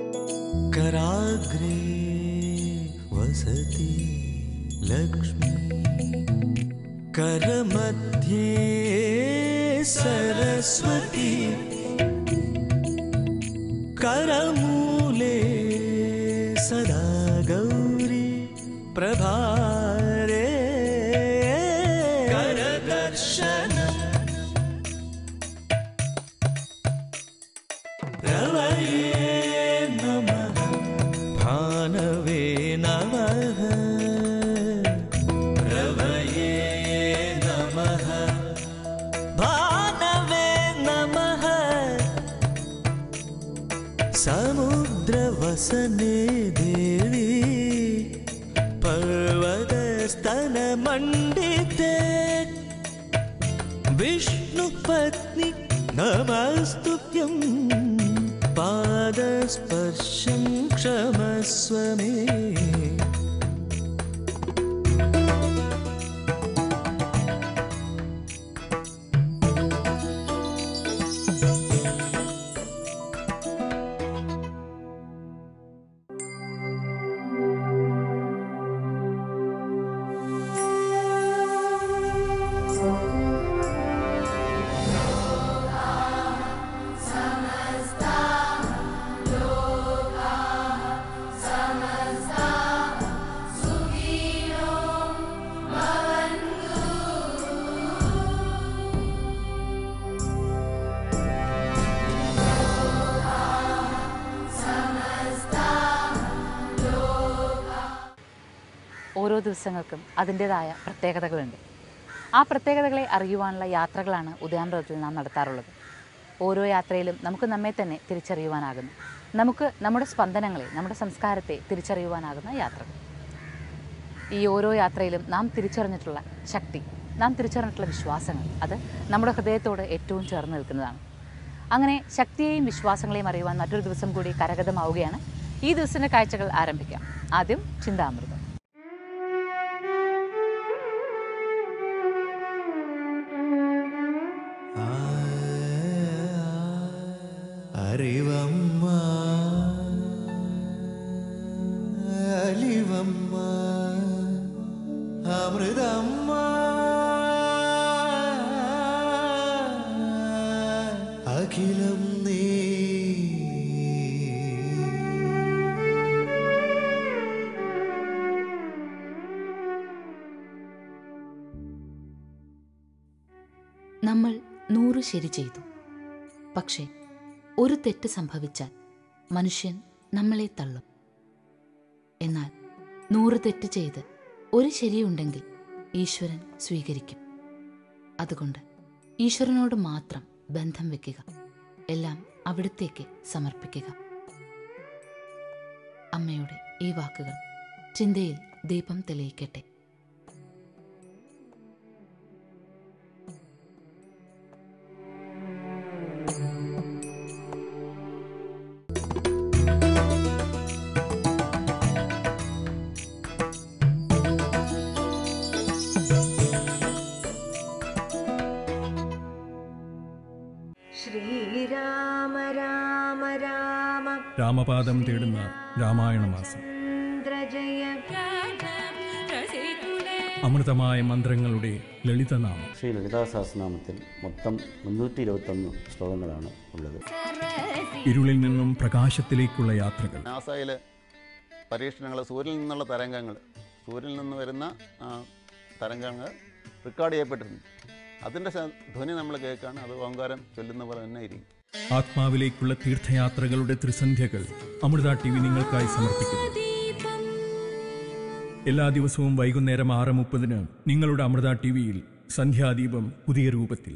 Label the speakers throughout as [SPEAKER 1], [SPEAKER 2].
[SPEAKER 1] कराग्रे वसति लक्ष्मी करमध्ये सरस्वती करमूले सदा गौरी प्रभारे करदर्शनम् रवये नमः भानवे नमः रवये नमः भानवे नमः समुद्रवसने देवी पर्वतस्तनमण्डिते विष्णुपत्नि नमस्तुभ्यं पादस्पर्शं क्षमस्व मे
[SPEAKER 2] ഓരോ ദിവസങ്ങൾക്കും അതിൻ്റെതായ പ്രത്യേകതകളുണ്ട് ആ പ്രത്യേകതകളെ അറിയുവാനുള്ള യാത്രകളാണ് ഉദയാമൃതത്തിൽ നാം നടത്താറുള്ളത് ഓരോ യാത്രയിലും നമുക്ക് നമ്മെ തന്നെ തിരിച്ചറിയുവാനാകുന്നു നമുക്ക് നമ്മുടെ സ്പന്ദനങ്ങളെ നമ്മുടെ സംസ്കാരത്തെ തിരിച്ചറിയുവാനാകുന്ന യാത്രകൾ ഈ ഓരോ യാത്രയിലും നാം തിരിച്ചറിഞ്ഞിട്ടുള്ള ശക്തി നാം തിരിച്ചറിഞ്ഞിട്ടുള്ള വിശ്വാസങ്ങൾ അത് നമ്മുടെ ഹൃദയത്തോട് ഏറ്റവും ചേർന്ന് നിൽക്കുന്നതാണ് അങ്ങനെ ശക്തിയെയും വിശ്വാസങ്ങളെയും അറിയുവാൻ മറ്റൊരു ദിവസം കൂടി കരഗതമാവുകയാണ് ഈ ദിവസത്തിൻ്റെ കാഴ്ചകൾ ആരംഭിക്കാം ആദ്യം ചിന്താമൃതം
[SPEAKER 1] അറിവമ്മ അലിവമ്മ അമൃതമ്മ അഖിലം നീ
[SPEAKER 2] നമ്മൾ നൂറ് ശരി ചെയ്തു പക്ഷേ ഒരു തെറ്റ് സംഭവിച്ചാൽ മനുഷ്യൻ നമ്മളെ തള്ളും എന്നാൽ നൂറ് തെറ്റ് ചെയ്ത് ഒരു ശരിയുണ്ടെങ്കിൽ ഈശ്വരൻ സ്വീകരിക്കും അതുകൊണ്ട് ഈശ്വരനോട് മാത്രം ബന്ധം വെക്കുക എല്ലാം അവിടത്തേക്ക് സമർപ്പിക്കുക അമ്മയുടെ ഈ വാക്കുകൾ ചിന്തയിൽ ദീപം തെളിയിക്കട്ടെ
[SPEAKER 3] ശ്രീരാമ രാമ രാമ
[SPEAKER 4] രാമപാദം തേടുന്ന രാമായണ മാസം
[SPEAKER 3] ഇന്ദ്രജയ
[SPEAKER 4] അമൃതമായ മന്ത്രങ്ങളുടെ ലളിതനാമം
[SPEAKER 5] ശ്രീ ലളിതാ സഹസ്രനാമത്തിൽ മൊത്തം മുന്നൂറ്റി ഇരുപത്തൊന്ന് ശ്ലോകങ്ങളാണ് ഉള്ളത്
[SPEAKER 4] ഇരുളിൽ നിന്നും പ്രകാശത്തിലേക്കുള്ള യാത്രകൾ
[SPEAKER 5] നാസയിലെ പരീക്ഷണങ്ങൾ സൂര്യനിൽ നിന്നുള്ള തരംഗങ്ങൾ സൂര്യനിൽ നിന്ന് വരുന്ന ആ, തരംഗങ്ങൾ റെക്കോർഡ് ചെയ്യപ്പെട്ടിട്ടുണ്ട് അതിൻ്റെ ശ- ധ്വനി നമ്മൾ കേൾക്കുകയാണ് അത് ഓങ്കാരം ചൊല്ലുന്ന പോലെ തന്നെ ഇരിക്കും
[SPEAKER 4] ആത്മാവിലേക്കുള്ള തീർത്ഥയാത്രകളുടെ ത്രിസന്ധ്യകൾ അമൃത ടി വി നിങ്ങൾക്കായി സമർപ്പിക്കുന്നു എല്ലാ ദിവസവും വൈകുന്നേരം ആറ് മുപ്പതിന് നിങ്ങളുടെ അമൃത ടി വിയിൽ സന്ധ്യാദീപം പുതിയ രൂപത്തിൽ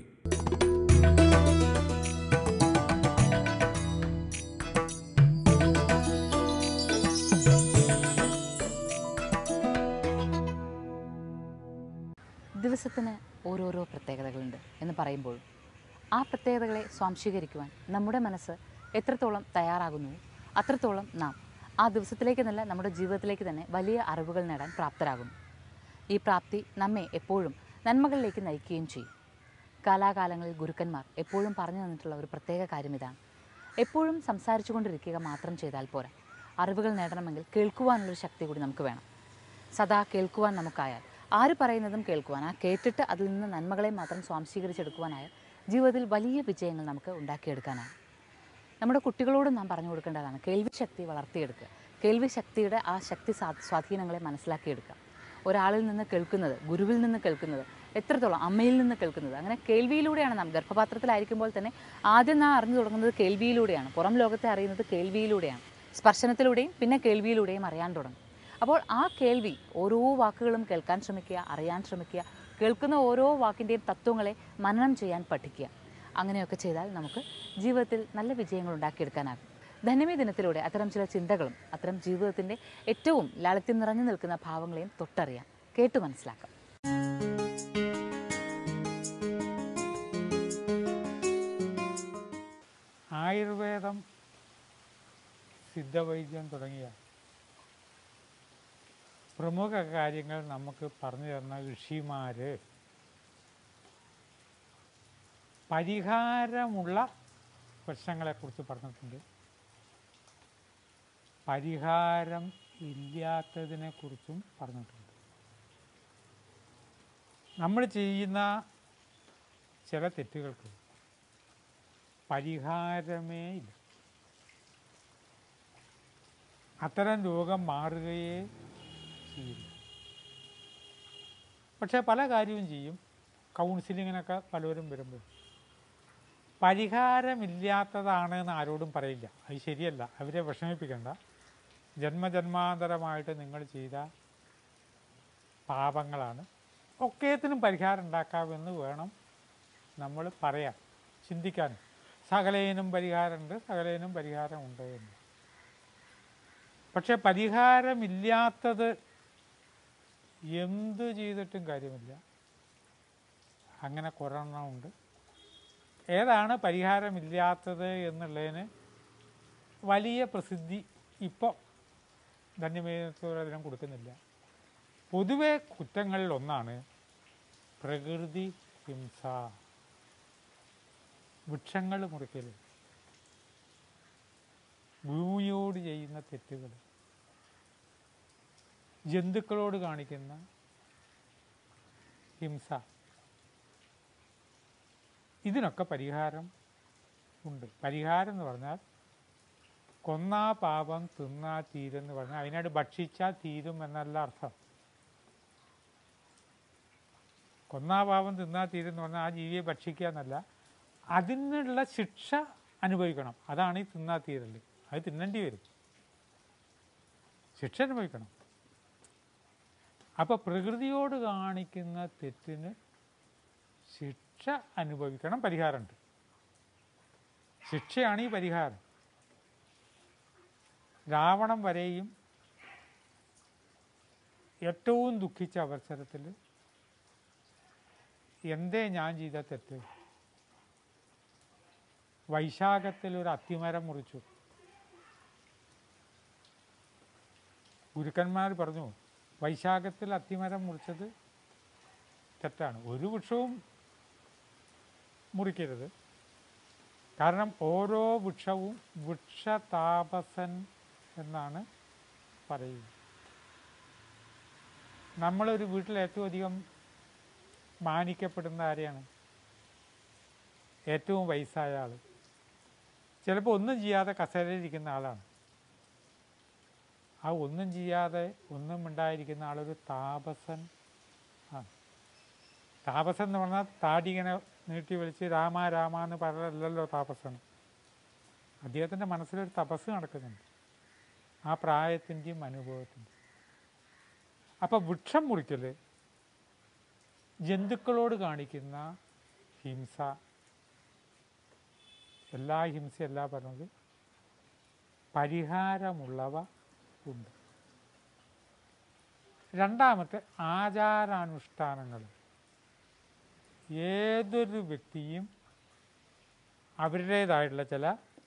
[SPEAKER 2] ദിവസത്തിന് ഓരോരോ പ്രത്യേകതകളുണ്ട് എന്ന് പറയുമ്പോൾ ആ പ്രത്യേകതകളെ സ്വാംശീകരിക്കുവാൻ നമ്മുടെ മനസ്സ് എത്രത്തോളം തയ്യാറാകുന്നു അത്രത്തോളം നാം ആ ദിവസത്തിലേക്ക് എന്നല്ല നമ്മുടെ ജീവിതത്തിലേക്ക് തന്നെ വലിയ അറിവുകൾ നേടാൻ പ്രാപ്തരാകുന്നു ഈ പ്രാപ്തി നമ്മെ എപ്പോഴും നന്മകളിലേക്ക് നയിക്കുകയും ചെയ്യും കാലാകാലങ്ങളിൽ ഗുരുക്കന്മാർ എപ്പോഴും പറഞ്ഞു തന്നിട്ടുള്ള ഒരു പ്രത്യേക കാര്യം ഇതാണ് എപ്പോഴും സംസാരിച്ചു കൊണ്ടിരിക്കുക മാത്രം ചെയ്താൽ പോരാ അറിവുകൾ നേടണമെങ്കിൽ കേൾക്കുവാനുള്ളൊരു ശക്തി കൂടി നമുക്ക് വേണം സദാ കേൾക്കുവാൻ നമുക്കായാൽ ആര് പറയുന്നതും കേൾക്കുവാൻ ആ കേട്ടിട്ട് അതിൽ നിന്ന് നന്മകളെ മാത്രം സ്വാംശീകരിച്ചെടുക്കുവാനായാൽ ജീവിതത്തിൽ വലിയ വിജയങ്ങൾ നമുക്ക് ഉണ്ടാക്കിയെടുക്കാനാണ് നമ്മുടെ കുട്ടികളോടും നാം പറഞ്ഞു കൊടുക്കേണ്ടതാണ് കേൾവി ശക്തി വളർത്തിയെടുക്കുക കേൾവി ശക്തിയുടെ ആ ശക്തി സ്വാ- സ്വാധീനങ്ങളെ മനസ്സിലാക്കിയെടുക്കുക ഒരാളിൽ നിന്ന് കേൾക്കുന്നത് ഗുരുവിൽ നിന്ന് കേൾക്കുന്നത് എത്രത്തോളം അമ്മയിൽ നിന്ന് കേൾക്കുന്നത് അങ്ങനെ കേൾവിയിലൂടെയാണ് നാം ഗർഭപാത്രത്തിലായിരിക്കുമ്പോൾ തന്നെ ആദ്യം നാം അറിഞ്ഞു തുടങ്ങുന്നത് കേൾവിയിലൂടെയാണ് പുറം ലോകത്തെ അറിയുന്നത് കേൾവിയിലൂടെയാണ് സ്പർശനത്തിലൂടെയും പിന്നെ കേൾവിയിലൂടെയും അറിയാൻ തുടങ്ങും അപ്പോൾ ആ കേൾവി ഓരോ വാക്കുകളും കേൾക്കാൻ ശ്രമിക്കുക അറിയാൻ ശ്രമിക്കുക കേൾക്കുന്ന ഓരോ വാക്കിൻ്റെയും തത്വങ്ങളെ മനനം ചെയ്യാൻ പഠിക്കുക അങ്ങനെയൊക്കെ ചെയ്താൽ നമുക്ക് ജീവിതത്തിൽ നല്ല വിജയങ്ങൾ ഉണ്ടാക്കിയെടുക്കാനാകും ധന്യമേ ദിനത്തിലൂടെ അത്തരം ചില ചിന്തകളും അത്തരം ജീവിതത്തിൻ്റെ ഏറ്റവും ലാളിത്യം നിറഞ്ഞു നിൽക്കുന്ന ഭാവങ്ങളെയും തൊട്ടറിയാം കേട്ടു മനസ്സിലാക്കാം
[SPEAKER 6] ആയുർവേദം സിദ്ധവൈദ്യം തുടങ്ങിയ പ്രമുഖ കാര്യങ്ങൾ നമുക്ക് പറഞ്ഞു തന്ന ഋഷിമാർ പരിഹാരമുള്ള പ്രശ്നങ്ങളെക്കുറിച്ച് പറഞ്ഞിട്ടുണ്ട് പരിഹാരം ഇല്ലാത്തതിനെക്കുറിച്ചും പറഞ്ഞിട്ടുണ്ട് നമ്മൾ ചെയ്യുന്ന ചില തെറ്റുകൾക്ക് പരിഹാരമേ ഇല്ല അത്തരം രോഗം മാറുകയേ ചെയ്യില്ല പക്ഷേ പല കാര്യവും ചെയ്യും കൗൺസിലിങ്ങിനൊക്കെ പലരും വരുമ്പോൾ പരിഹാരമില്ലാത്തതാണ് എന്ന് ആരോടും പറയില്ല അത് ശരിയല്ല അവരെ വിഷമിപ്പിക്കണ്ട ജന്മജന്മാന്തരമായിട്ട് നിങ്ങൾ ചെയ്ത പാപങ്ങളാണ് ഒക്കേത്തിനും പരിഹാരം ഉണ്ടാക്കാമെന്ന് വേണം നമ്മൾ പറയാൻ ചിന്തിക്കാൻ സകലേനും പരിഹാരമുണ്ട് സകലേനും പരിഹാരമുണ്ട് എന്ന് പക്ഷെ പരിഹാരമില്ലാത്തത് എന്ത് ചെയ്തിട്ടും കാര്യമില്ല അങ്ങനെ കുറെണ്ണമുണ്ട് ഏതാണ് പരിഹാരമില്ലാത്തത് എന്നുള്ളതിന് വലിയ പ്രസിദ്ധി ഇപ്പോൾ ധന്യമേതനം കൊടുക്കുന്നില്ല പൊതുവെ കുറ്റങ്ങളിൽ ഒന്നാണ് പ്രകൃതി ഹിംസ വൃക്ഷങ്ങൾ മുറിക്കൽ ഭൂമിയോട് ചെയ്യുന്ന തെറ്റുകൾ ജന്തുക്കളോട് കാണിക്കുന്ന ഹിംസ ഇതിനൊക്കെ പരിഹാരം ഉണ്ട് പരിഹാരം എന്ന് പറഞ്ഞാൽ കൊന്നാ പാപം തിന്നാ തീരെന്ന് പറഞ്ഞാൽ അതിനായിട്ട് ഭക്ഷിച്ചാൽ തീരും എന്നല്ല അർത്ഥം കൊന്നാ പാപം തിന്നാ തീരും എന്ന് പറഞ്ഞാൽ ആ ജീവിയെ ഭക്ഷിക്കുക എന്നല്ല അതിനുള്ള ശിക്ഷ അനുഭവിക്കണം അതാണ് ഈ തിന്നാ തീരൽ അത് തിന്നേണ്ടി വരും ശിക്ഷ അനുഭവിക്കണം അപ്പോൾ പ്രകൃതിയോട് കാണിക്കുന്ന തെറ്റിന് ശിക്ഷ അനുഭവിക്കണം പരിഹാരമുണ്ട് ശിക്ഷയാണ് ഈ പരിഹാരം രാവണം വരെയും ഏറ്റവും ദുഃഖിച്ച അവസരത്തിൽ എന്തേ ഞാൻ ചെയ്ത തെറ്റ് വൈശാഖത്തിൽ ഒരു അത്തിമരം മുറിച്ചു ഗുരുക്കന്മാർ പറഞ്ഞു വൈശാഖത്തിൽ അത്തിമരം മുറിച്ചത് തെറ്റാണ് ഒരു വൃക്ഷവും മുറിക്കരുത് കാരണം ഓരോ വൃക്ഷവും വൃക്ഷതാപസൻ എന്നാണ് പറയുക നമ്മളൊരു വീട്ടിൽ ഏറ്റവും അധികം മാനിക്കപ്പെടുന്ന ആരെയാണ് ഏറ്റവും വയസ്സായ ആൾ ചിലപ്പോൾ ഒന്നും ചെയ്യാതെ കസേരയിലിരിക്കുന്ന ആളാണ് ആ ഒന്നും ചെയ്യാതെ ഒന്നും ഉണ്ടായിരിക്കുന്ന ആളൊരു താപസൻ ആണ് താപസൻ എന്ന് പറഞ്ഞാൽ താടി ഇങ്ങനെ നീട്ടി വലിച്ച് രാമ രാമ എന്ന് പറയലല്ലോ താപസൻ അദ്ദേഹത്തിൻ്റെ മനസ്സിലൊരു തപസ് നടക്കുന്നുണ്ട് ആ പ്രായത്തിൻ്റെയും അനുഭവത്തിൻ്റെയും അപ്പം വൃക്ഷം മുറിക്കൽ ജന്തുക്കളോട് കാണിക്കുന്ന ഹിംസ എല്ലാ ഹിംസയല്ല പറഞ്ഞത് പരിഹാരമുള്ളവ ഉണ്ട് രണ്ടാമത്തെ ആചാരാനുഷ്ഠാനങ്ങൾ ഏതൊരു വ്യക്തിയും അവരുടേതായിട്ടുള്ള ചില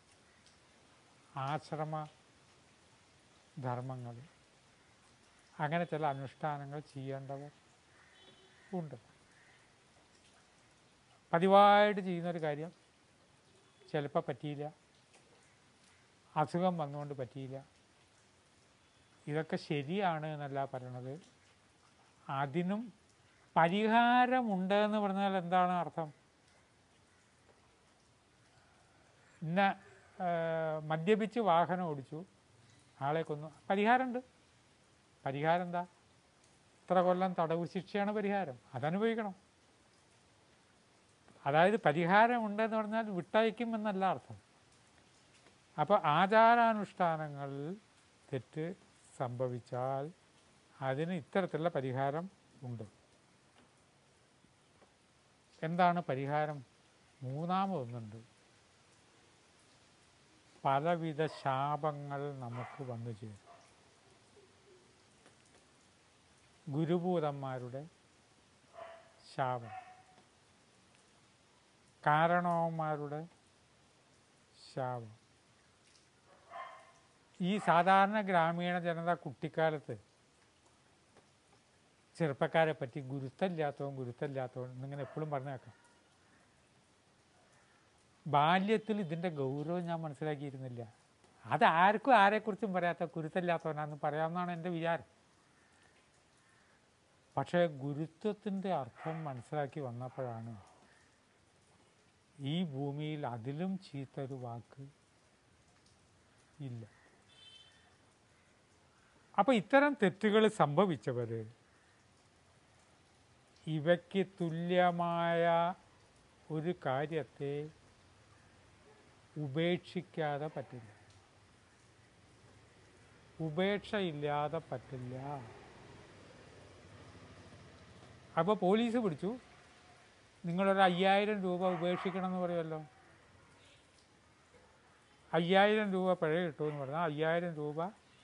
[SPEAKER 6] ആശ്രമ ധർമ്മങ്ങൾ അങ്ങനെ ചില അനുഷ്ഠാനങ്ങൾ ചെയ്യേണ്ടവർ ഉണ്ട് പതിവായിട്ട് ചെയ്യുന്നൊരു കാര്യം ചിലപ്പോൾ പറ്റിയില്ല അസുഖം വന്നുകൊണ്ട് പറ്റിയില്ല ഇതൊക്കെ ശരിയാണ് എന്നല്ല പറയണത് അതിനും പരിഹാരമുണ്ട് എന്ന് പറഞ്ഞാൽ എന്താണ് അർത്ഥം ഇന്ന ആ, മദ്യപിച്ച് വാഹനം ഓടിച്ചു ആളെ കൊന്നു പരിഹാരമുണ്ട് പരിഹാരം എന്താ ഇത്ര കൊല്ലം തടവ് ശിക്ഷയാണ് പരിഹാരം അതനുഭവിക്കണം അതായത് പരിഹാരമുണ്ടെന്ന് പറഞ്ഞാൽ വിട്ടയക്കും എന്നല്ല അർത്ഥം അപ്പോൾ ആചാരാനുഷ്ഠാനങ്ങളിൽ തെറ്റ് സംഭവിച്ചാൽ അതിന് ഇത്തരത്തിലുള്ള പരിഹാരം ഉണ്ട് എന്താണ് പരിഹാരം മൂന്നാമതൊന്നുണ്ട് പലവിധ ശാപങ്ങൾ നമുക്ക് വന്നു ചേരും ഗുരുഭൂതന്മാരുടെ ശാപം കാരണവന്മാരുടെ ശാപം ഈ സാധാരണ ഗ്രാമീണ ജനത കുട്ടിക്കാലത്ത് ചെറുപ്പക്കാരെ പറ്റി ഗുരുത്തമില്ലാത്തവൻ ഗുരുത്തമില്ലാത്തവൻ എന്നിങ്ങനെ എപ്പോഴും പറഞ്ഞേക്കാം ബാല്യത്തിൽ ഇതിൻ്റെ ഗൗരവം ഞാൻ മനസ്സിലാക്കിയിരുന്നില്ല അത് ആർക്കും ആരെക്കുറിച്ചും പറയാത്ത ഗുരുത്തമില്ലാത്തവനാന്ന് പറയാമെന്നാണ് എൻ്റെ വിചാരം പക്ഷേ ഗുരുത്വത്തിൻ്റെ അർത്ഥം മനസ്സിലാക്കി വന്നപ്പോഴാണ് ഈ ഭൂമിയിൽ അതിലും ചീത്തൊരു വാക്ക് ഇല്ല അപ്പോൾ ഇത്തരം തെറ്റുകൾ സംഭവിച്ചവർ ഇവയ്ക്ക് തുല്യമായ ഒരു കാര്യത്തെ ഉപേക്ഷിക്കാതെ പറ്റില്ല ഉപേക്ഷയില്ലാതെ പറ്റില്ല അപ്പോൾ പോലീസ് പിടിച്ചു നിങ്ങളൊരു അയ്യായിരം രൂപ ഉപേക്ഷിക്കണം എന്ന് പറയുമല്ലോ അയ്യായിരം രൂപ പിഴ കിട്ടുമെന്ന് പറഞ്ഞാൽ അയ്യായിരം രൂപ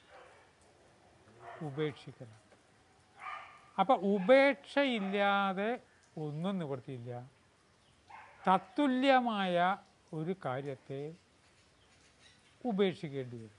[SPEAKER 6] ഉപേക്ഷിക്കണം അപ്പം ഉപേക്ഷയില്ലാതെ ഒന്നും നിവൃത്തിയില്ല തത്തുല്യമായ ഒരു കാര്യത്തെ ഉപേക്ഷിക്കേണ്ടി വരും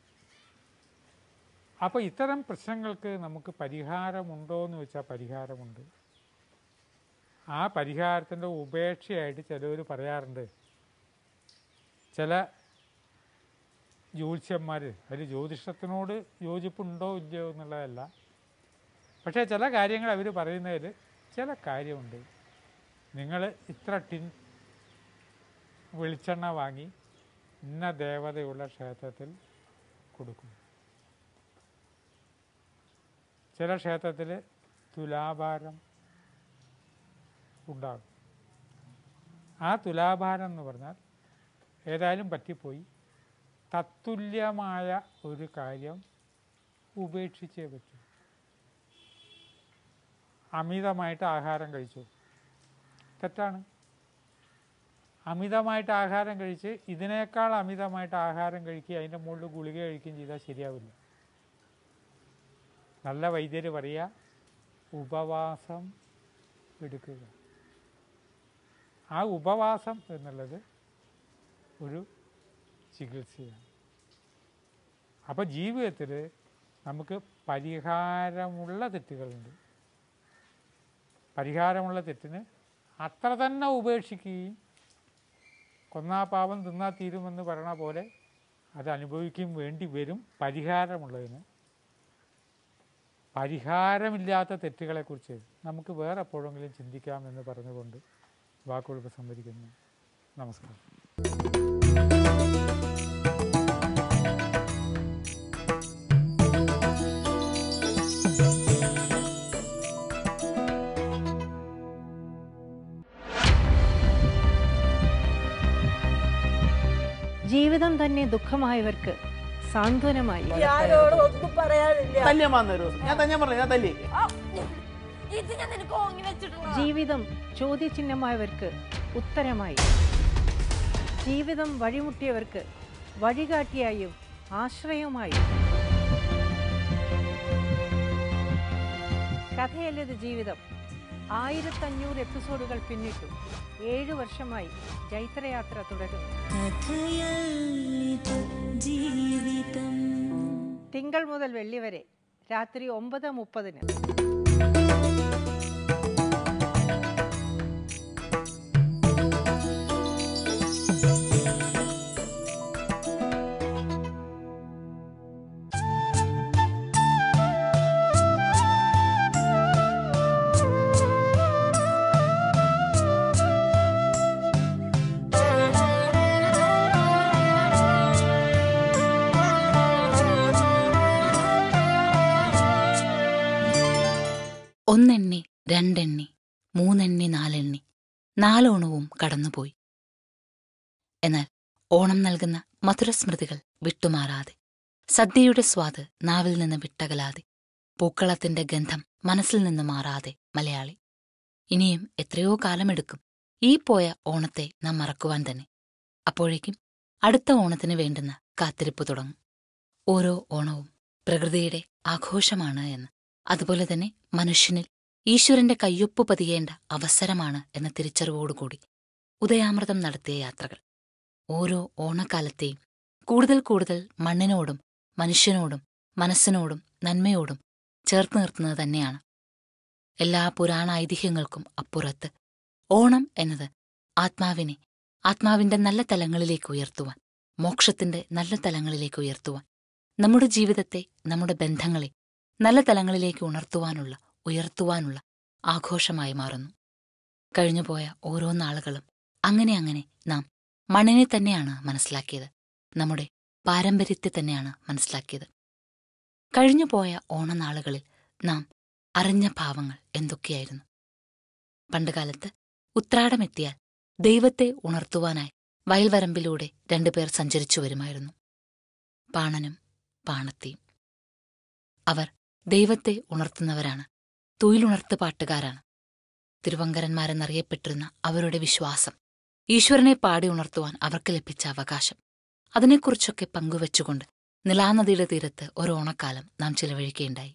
[SPEAKER 6] അപ്പോൾ ഇത്തരം പ്രശ്നങ്ങൾക്ക് നമുക്ക് പരിഹാരമുണ്ടോ എന്ന് വെച്ചാൽ പരിഹാരമുണ്ട് ആ പരിഹാരത്തിൻ്റെ ഉപേക്ഷയായിട്ട് ചിലവർ പറയാറുണ്ട് ചില ജ്യോത്സ്യന്മാർ അതിൽ ജ്യോതിഷത്തിനോട് യോജിപ്പുണ്ടോ ഇല്ലയോ എന്നുള്ളതല്ല പക്ഷേ ചില കാര്യങ്ങൾ അവർ പറയുന്നതിൽ ചില കാര്യമുണ്ട് നിങ്ങൾ ഇത്ര ടിൻ വെളിച്ചെണ്ണ വാങ്ങി ഇന്ന ദേവതയുള്ള ക്ഷേത്രത്തിൽ കൊടുക്കും ചില ക്ഷേത്രത്തിൽ തുലാഭാരം ഉണ്ടാകും ആ തുലാഭാരം എന്ന് പറഞ്ഞാൽ ഏതായാലും പറ്റിപ്പോയി തത്തുല്യമായ ഒരു കാര്യം ഉപേക്ഷിച്ചേ പറ്റൂ അമിതമായിട്ട് ആഹാരം കഴിച്ചു തെറ്റാണ് അമിതമായിട്ട് ആഹാരം കഴിച്ച് ഇതിനേക്കാൾ അമിതമായിട്ട് ആഹാരം കഴിക്കുക അതിൻ്റെ മുകളിൽ ഗുളിക കഴിക്കുകയും ചെയ്താൽ ശരിയാവില്ല നല്ല വൈദ്യർ പറയുക ഉപവാസം എടുക്കുക ആ ഉപവാസം എന്നുള്ളത് ഒരു ചികിത്സയാണ് അപ്പോൾ ജീവിതത്തിൽ നമുക്ക് പരിഹാരമുള്ള തെറ്റുകളുണ്ട് പരിഹാരമുള്ള തെറ്റിന് അത്ര തന്നെ ഉപേക്ഷിക്കുകയും കൊന്നാ പാപം തിന്നാ തീരുമെന്ന് പറയണ പോലെ അത് അനുഭവിക്കുകയും വേണ്ടി വരും പരിഹാരമുള്ളതിന് പരിഹാരമില്ലാത്ത തെറ്റുകളെക്കുറിച്ച് നമുക്ക് വേറെ എപ്പോഴെങ്കിലും ചിന്തിക്കാമെന്ന് പറഞ്ഞുകൊണ്ട് വാക്കുകൾ സംവദിക്കുന്നു നമസ്കാരം
[SPEAKER 7] ജീവിതം തന്നെ ദുഃഖമായവർക്ക് സാന്ത്വനമായി
[SPEAKER 8] ഒന്നും പറയാനില്ല
[SPEAKER 9] തല്ലിയമ്മാന്ന് ഒരു ദിവസം ഞാൻ തന്നെ പറഞ്ഞു ഞാൻ തല്ലി
[SPEAKER 8] ഇത് ഞാൻ നിനക്ക് ഓങ്ങി വെച്ചിട്ടുണ്ടോ
[SPEAKER 7] ജീവിതം ചോദ്യചിഹ്നമായവർക്ക് ഉത്തരമായി ജീവിതം വഴിമുട്ടിയവർക്ക് വഴികാട്ടിയായും ആശ്രയമായും കഥയല്ലത് ജീവിതം ആയിരത്തഞ്ഞൂറ് എപ്പിസോഡുകൾ പിന്നിട്ടു ഏഴു വർഷമായി ജൈത്രയാത്ര തുടരുന്നു തിങ്കൾ മുതൽ വെള്ളി വരെ രാത്രി ഒമ്പത് മുപ്പതിന്
[SPEAKER 2] ഒന്നെണ്ണി രണ്ടെണ്ണി മൂന്നെണ്ണി നാലെണ്ണി നാലോണവും കടന്നുപോയി എന്നാൽ ഓണം നൽകുന്ന മധുരസ്മൃതികൾ വിട്ടുമാറാതെ സദ്യയുടെ സ്വാദ് നാവിൽ നിന്ന് വിട്ടകലാതെ പൂക്കളത്തിന്റെ ഗന്ധം മനസ്സിൽ നിന്ന് മാറാതെ മലയാളി ഇനിയും എത്രയോ കാലമെടുക്കും ഈ പോയ ഓണത്തെ നാം മറക്കുവാൻ തന്നെ അപ്പോഴേക്കും അടുത്ത ഓണത്തിന് വേണ്ടുന്ന കാത്തിരിപ്പ് തുടങ്ങും ഓരോ ഓണവും പ്രകൃതിയുടെ ആഘോഷമാണ് എന്ന് അതുപോലെ തന്നെ മനുഷ്യനിൽ ഈശ്വരന്റെ കയ്യൊപ്പ് പതിയേണ്ട അവസരമാണ് എന്ന തിരിച്ചറിവോടുകൂടി ഉദയാമൃതം നടത്തിയ യാത്രകൾ ഓരോ ഓണക്കാലത്തെയും കൂടുതൽ കൂടുതൽ മണ്ണിനോടും മനുഷ്യനോടും മനസ്സിനോടും നന്മയോടും ചേർത്ത് നിർത്തുന്നത് തന്നെയാണ് എല്ലാ പുരാണ ഐതിഹ്യങ്ങൾക്കും അപ്പുറത്ത് ഓണം എന്നത് ആത്മാവിനെ ആത്മാവിന്റെ നല്ല തലങ്ങളിലേക്ക് ഉയർത്തുവാൻ മോക്ഷത്തിന്റെ നല്ല തലങ്ങളിലേക്ക് ഉയർത്തുവാൻ നമ്മുടെ ജീവിതത്തെ നമ്മുടെ ബന്ധങ്ങളെ നല്ല തലങ്ങളിലേക്ക് ഉണർത്തുവാനുള്ള ഉയർത്തുവാനുള്ള ആഘോഷമായി മാറുന്നു കഴിഞ്ഞുപോയ ഓരോ നാളുകളും അങ്ങനെ അങ്ങനെ നാം മണ്ണിനെ തന്നെയാണ് മനസ്സിലാക്കിയത് നമ്മുടെ പാരമ്പര്യത്തെ തന്നെയാണ് മനസ്സിലാക്കിയത് കഴിഞ്ഞുപോയ ഓണനാളുകളിൽ നാം അറിഞ്ഞ ഭാവങ്ങൾ എന്തൊക്കെയായിരുന്നു പണ്ടുകാലത്ത് ഉത്രാടമെത്തിയാൽ ദൈവത്തെ ഉണർത്തുവാനായി വയൽവരമ്പിലൂടെ രണ്ടുപേർ സഞ്ചരിച്ചു വരുമായിരുന്നു പാണനും പാണത്തിയും അവർ ദൈവത്തെ ഉണർത്തുന്നവരാണ് തൊയിലുണർത്ത് പാട്ടുകാരാണ് തിരുവങ്കരന്മാരെന്നറിയപ്പെട്ടിരുന്ന അവരുടെ വിശ്വാസം ഈശ്വരനെ പാടി ഉണർത്തുവാൻ അവർക്ക് ലഭിച്ച അവകാശം അതിനെക്കുറിച്ചൊക്കെ പങ്കുവച്ചുകൊണ്ട് നിലാനദിയുടെ തീരത്ത് ഒരു ഓണക്കാലം നാം ചിലവഴിക്കുകയുണ്ടായി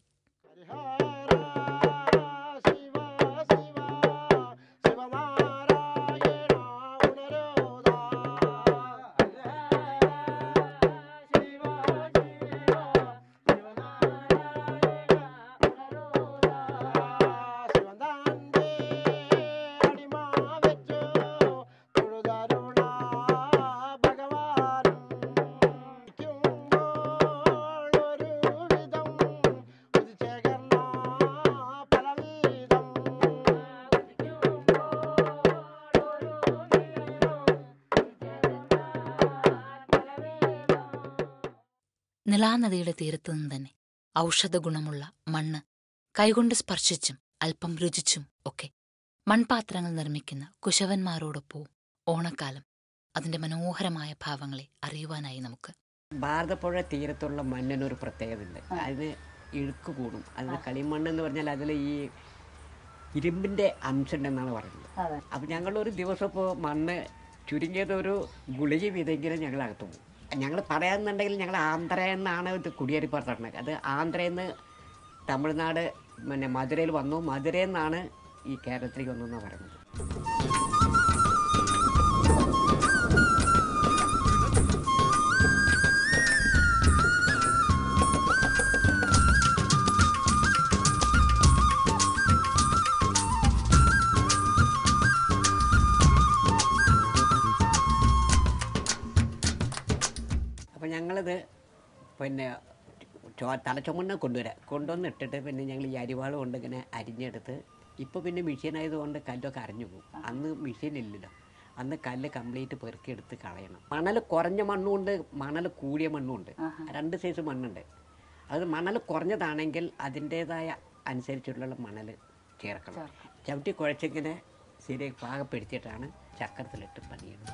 [SPEAKER 2] നിലാനദിയുടെ തീരത്തു നിന്ന് തന്നെ ഔഷധ ഗുണമുള്ള മണ്ണ് കൈകൊണ്ട് സ്പർശിച്ചും അല്പം രുചിച്ചും ഒക്കെ മൺപാത്രങ്ങൾ നിർമ്മിക്കുന്ന കുശവന്മാരോടൊപ്പവും ഓണക്കാലം അതിന്റെ മനോഹരമായ ഭാവങ്ങളെ അറിയുവാനായി നമുക്ക്
[SPEAKER 10] ഭാരതപ്പുഴ തീരത്തുള്ള മണ്ണിനൊരു പ്രത്യേകതയുണ്ട് അതിന് ഇഴുക്ക് കൂടും അതിന് കളിമണ്ണ് എന്ന് പറഞ്ഞാൽ അതിൽ ഈ ഇരുമ്പിൻ്റെ അംശമുണ്ടെന്നാണ് പറയുന്നത് അപ്പം ഞങ്ങളൊരു ദിവസം ഇപ്പോൾ മണ്ണ് ചുരുങ്ങിയത് ഒരു ഗുളിക വീതെങ്കിലും ഞങ്ങൾ അകത്ത് പോകും ഞങ്ങൾ പറയാമെന്നുണ്ടെങ്കിൽ ഞങ്ങൾ ആന്ധ്രയിൽ നിന്നാണ് ഇത് കുടിയേറി പുറത്തിറങ്ങുന്നത് അത് ആന്ധ്രയിൽ നിന്ന് തമിഴ്നാട് പിന്നെ മധുരയിൽ വന്നു മധുരയിൽ നിന്നാണ് ഈ കേരളത്തിലേക്ക് വന്നു എന്നാണ് പറയുന്നത് അപ്പോൾ ഞങ്ങളിത് പിന്നെ ചോ തലച്ചുമണ്ണ് കൊണ്ടുവരാം കൊണ്ടുവന്ന് ഇട്ടിട്ട് പിന്നെ ഞങ്ങൾ ഈ അരിവാൾ കൊണ്ട് ഇങ്ങനെ അരിഞ്ഞെടുത്ത് ഇപ്പോൾ പിന്നെ മെഷീൻ ആയതുകൊണ്ട് കല്ലൊക്കെ അരിഞ്ഞു പോകും അന്ന് മെഷീൻ ഇല്ലല്ലോ അന്ന് കല്ല് കംപ്ലീറ്റ് പെറുക്കിയെടുത്ത് കളയണം മണൽ കുറഞ്ഞ മണ്ണുണ്ട് മണൽ കൂടിയ മണ്ണുണ്ട് രണ്ട് സൈസ് മണ്ണുണ്ട് അത് മണൽ കുറഞ്ഞതാണെങ്കിൽ അതിൻ്റേതായ അനുസരിച്ചുള്ള മണൽ ചേർക്കണം ചവിട്ടി കുഴച്ചിങ്ങനെ ശരിയായി പാകപ്പെടുത്തിയിട്ടാണ് ചക്രത്തിലിട്ട് പണിയുന്നത്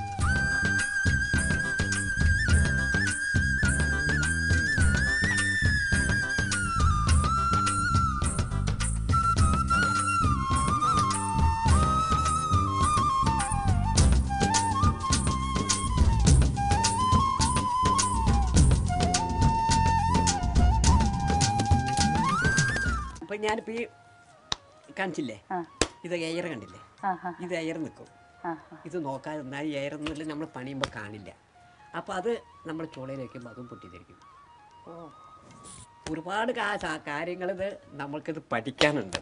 [SPEAKER 10] അപ്പം ഞാനിപ്പോൾ ഈ കാണിച്ചില്ലേ ഇത് എയർ കണ്ടില്ലേ ഇത് എയർ നിൽക്കും ഇത് നോക്കാതെ നിന്നാൽ ഈ എയർ എന്നില്ല നമ്മൾ പണിയുമ്പോൾ കാണില്ല അപ്പോൾ അത് നമ്മൾ ചുളയിൽ വയ്ക്കുമ്പോൾ അതും പൊട്ടിത്തിരിക്കും ഒരുപാട് കാ കാര്യങ്ങളിത് നമ്മൾക്കിത് പഠിക്കാനുണ്ട്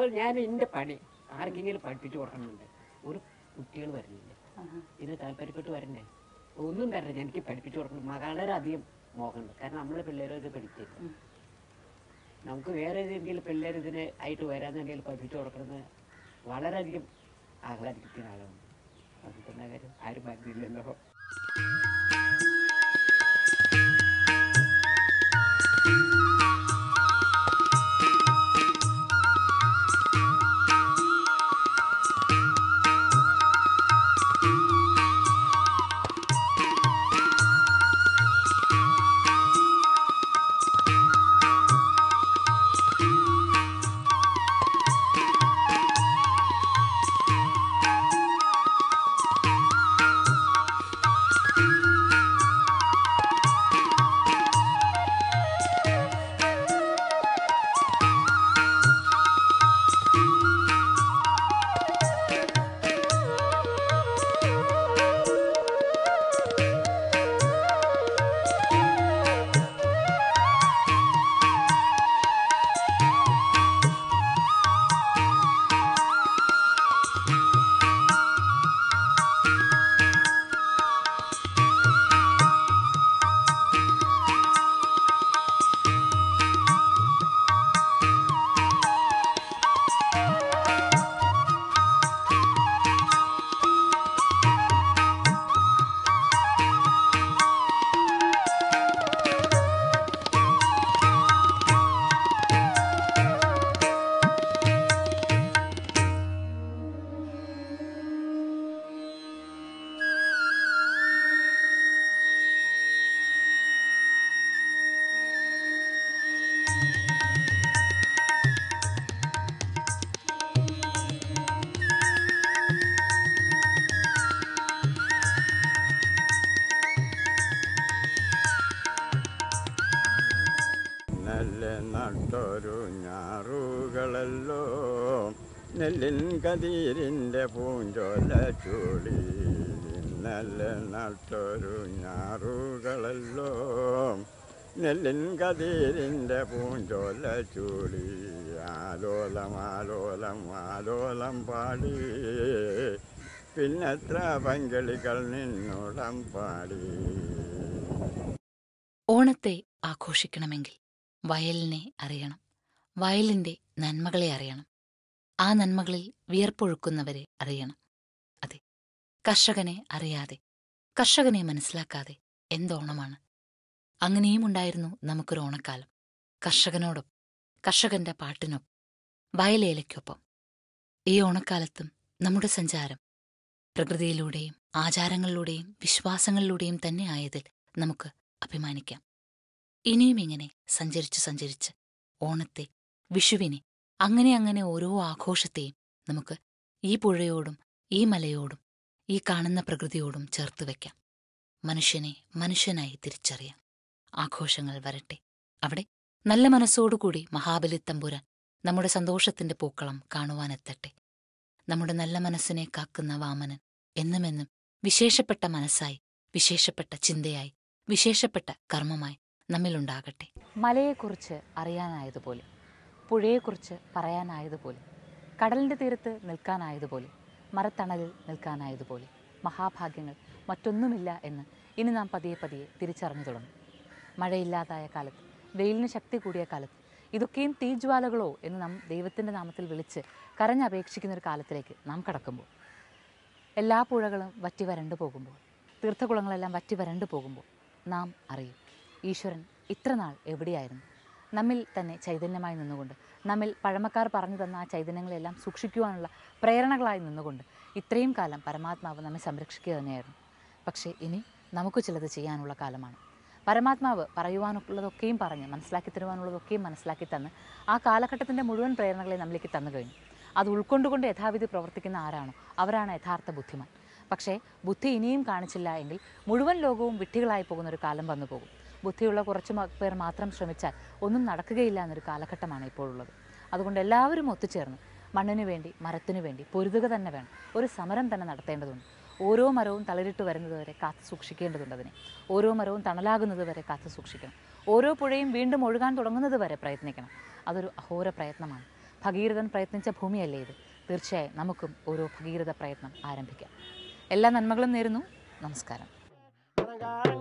[SPEAKER 10] ഇപ്പോൾ ഞാൻ എൻ്റെ പണി ആർക്കെങ്കിലും പഠിപ്പിച്ചു കൊടുക്കണമെന്നുണ്ട് ഒരു കുട്ടികൾ വരുന്നില്ല ഇത് താല്പര്യപ്പെട്ട് വരണ്ടേ ഒന്നും തരണ്ട എനിക്ക് പഠിപ്പിച്ചു കൊടുക്കണം വളരെയധികം മോഹമുണ്ട് കാരണം നമ്മളെ പിള്ളേരും ഇത് പഠിക്കില്ല നമുക്ക് വേറെ ഏതെങ്കിലും പിള്ളേർ ഇതിന് ആയിട്ട് വരാന്നുണ്ടെങ്കിൽ പഠിപ്പിച്ചു കൊടുക്കുന്നത് വളരെയധികം ആഹ്ലാദിക്കുന്ന ആളാണ് അതുകൊണ്ട കാര്യം ആരും മരുന്നില്ലല്ലോ
[SPEAKER 11] നെല്ല് നട്ടൊരു ഞാറുകളല്ലോ നെല്ലിൻ കതിരിൻ്റെ പൂഞ്ചോല ചൂടി നെല്ല് നട്ടൊരു ഞാറുകളല്ലോ നെല്ലിൻ കതിരിൻ്റെ പൂഞ്ചോല ചൂടി ആലോലം ആലോലം ആലോലം പാടി പിന്നെത്ര പങ്കളികൾ നിന്നോടം പാടി
[SPEAKER 2] ഓണത്തെ ആഘോഷിക്കണമെങ്കിൽ വയലിനെ അറിയണം വയലിൻ്റെ നന്മകളെ അറിയണം ആ നന്മകളിൽ വിയർപ്പൊഴുക്കുന്നവരെ അറിയണം അതെ കർഷകനെ അറിയാതെ കർഷകനെ മനസ്സിലാക്കാതെ എന്തോണമാണ് അങ്ങനെയും ഉണ്ടായിരുന്നു നമുക്കൊരു ഓണക്കാലം കർഷകനോടൊപ്പം കർഷകന്റെ പാട്ടിനൊപ്പം വയലേലയ്ക്കൊപ്പം ഈ ഓണക്കാലത്തും നമ്മുടെ സഞ്ചാരം പ്രകൃതിയിലൂടെയും ആചാരങ്ങളിലൂടെയും വിശ്വാസങ്ങളിലൂടെയും തന്നെ ആയതിൽ നമുക്ക് അഭിമാനിക്കാം ഇനിയും ഇങ്ങനെ സഞ്ചരിച്ച് സഞ്ചരിച്ച് ഓണത്തെ വിഷുവിനെ അങ്ങനെ അങ്ങനെ ഓരോ ആഘോഷത്തെയും നമുക്ക് ഈ പുഴയോടും ഈ മലയോടും ഈ കാണുന്ന പ്രകൃതിയോടും ചേർത്ത് വയ്ക്കാം മനുഷ്യനെ മനുഷ്യനായി തിരിച്ചറിയാം ആഘോഷങ്ങൾ വരട്ടെ അവിടെ നല്ല മനസ്സോടുകൂടി മഹാബലി തമ്പുരാൻ നമ്മുടെ സന്തോഷത്തിന്റെ പൂക്കളം കാണുവാനെത്തട്ടെ നമ്മുടെ നല്ല മനസ്സിനെ കാക്കുന്ന വാമനൻ എന്നുമെന്നും വിശേഷപ്പെട്ട മനസ്സായി വിശേഷപ്പെട്ട ചിന്തയായി വിശേഷപ്പെട്ട കർമ്മമായി നമ്മിലുണ്ടാകട്ടെ മലയെക്കുറിച്ച് അറിയാനായതുപോലെ പുഴയെക്കുറിച്ച് പറയാനായതുപോലെ കടലിന്റെ തീരത്ത് നിൽക്കാനായതുപോലെ മരത്തണലിൽ നിൽക്കാനായതുപോലെ മഹാഭാഗ്യങ്ങൾ മറ്റൊന്നുമില്ല എന്ന് ഇനി നാം പതിയെ പതിയെ തിരിച്ചറിഞ്ഞു തുടങ്ങും മഴയില്ലാതായ കാലത്ത് വെയിലിന് ശക്തി കൂടിയ കാലത്ത് ഇതൊക്കെയും തീജ്വാലകളോ എന്ന് നാം ദൈവത്തിൻ്റെ നാമത്തിൽ വിളിച്ച് കരഞ്ഞപേക്ഷിക്കുന്ന ഒരു കാലത്തിലേക്ക് നാം കടക്കുമ്പോൾ എല്ലാ പുഴകളും വറ്റി വരണ്ടു പോകുമ്പോൾ തീർത്ഥകുളങ്ങളെല്ലാം വറ്റി വരണ്ടു പോകുമ്പോൾ നാം അറിയും ഈശ്വരൻ ഇത്ര നാൾ എവിടെയായിരുന്നു നമ്മിൽ തന്നെ ചൈതന്യമായി നിന്നുകൊണ്ട് നമ്മിൽ പഴമക്കാർ പറഞ്ഞു തന്ന ആ ചൈതന്യങ്ങളെല്ലാം സൂക്ഷിക്കുവാനുള്ള പ്രേരണകളായി നിന്നുകൊണ്ട് ഇത്രയും കാലം പരമാത്മാവ് നമ്മെ സംരക്ഷിക്കുക തന്നെയായിരുന്നു പക്ഷേ ഇനി നമുക്ക് ചിലത് ചെയ്യാനുള്ള കാലമാണ് പരമാത്മാവ് പറയുവാനുള്ളതൊക്കെയും പറഞ്ഞ് മനസ്സിലാക്കി തരുവാനുള്ളതൊക്കെയും മനസ്സിലാക്കി തന്ന് ആ കാലഘട്ടത്തിൻ്റെ മുഴുവൻ പ്രേരണകളെ നമ്മിലേക്ക് തന്നു കഴിഞ്ഞു അത് ഉൾക്കൊണ്ടുകൊണ്ട് യഥാവിധി പ്രവർത്തിക്കുന്ന ആരാണോ അവരാണ് യഥാർത്ഥ ബുദ്ധിമാൻ പക്ഷേ ബുദ്ധി ഇനിയും കാണിച്ചില്ല എങ്കിൽ മുഴുവൻ ലോകവും വിഡ്ഢികളായി പോകുന്ന ഒരു കാലം വന്നു പോകും ബുദ്ധിയുള്ള കുറച്ച് മ- പേർ മാത്രം ശ്രമിച്ചാൽ ഒന്നും നടക്കുകയില്ല എന്നൊരു കാലഘട്ടമാണ് ഇപ്പോഴുള്ളത് അതുകൊണ്ട് എല്ലാവരും ഒത്തുചേർന്ന് മണ്ണിനു വേണ്ടി മരത്തിനു വേണ്ടി പൊരുതുക തന്നെ വേണം ഒരു സമരം തന്നെ നടത്തേണ്ടതുണ്ട് ഓരോ മരവും തളിരിട്ട് വരുന്നത് വരെ കാത്തു സൂക്ഷിക്കേണ്ടതുണ്ട് അതിനെ ഓരോ മരവും തണലാകുന്നത് വരെ കാത്തു സൂക്ഷിക്കണം ഓരോ പുഴയും വീണ്ടും ഒഴുകാൻ തുടങ്ങുന്നത് വരെ പ്രയത്നിക്കണം അതൊരു അഹോര പ്രയത്നമാണ് ഭഗീരഥൻ പ്രയത്നിച്ച ഭൂമിയല്ലേ ഇത് തീർച്ചയായും നമുക്കും ഓരോ ഭഗീരഥ പ്രയത്നം ആരംഭിക്കാം എല്ലാ നന്മകളും നേരുന്നു നമസ്കാരം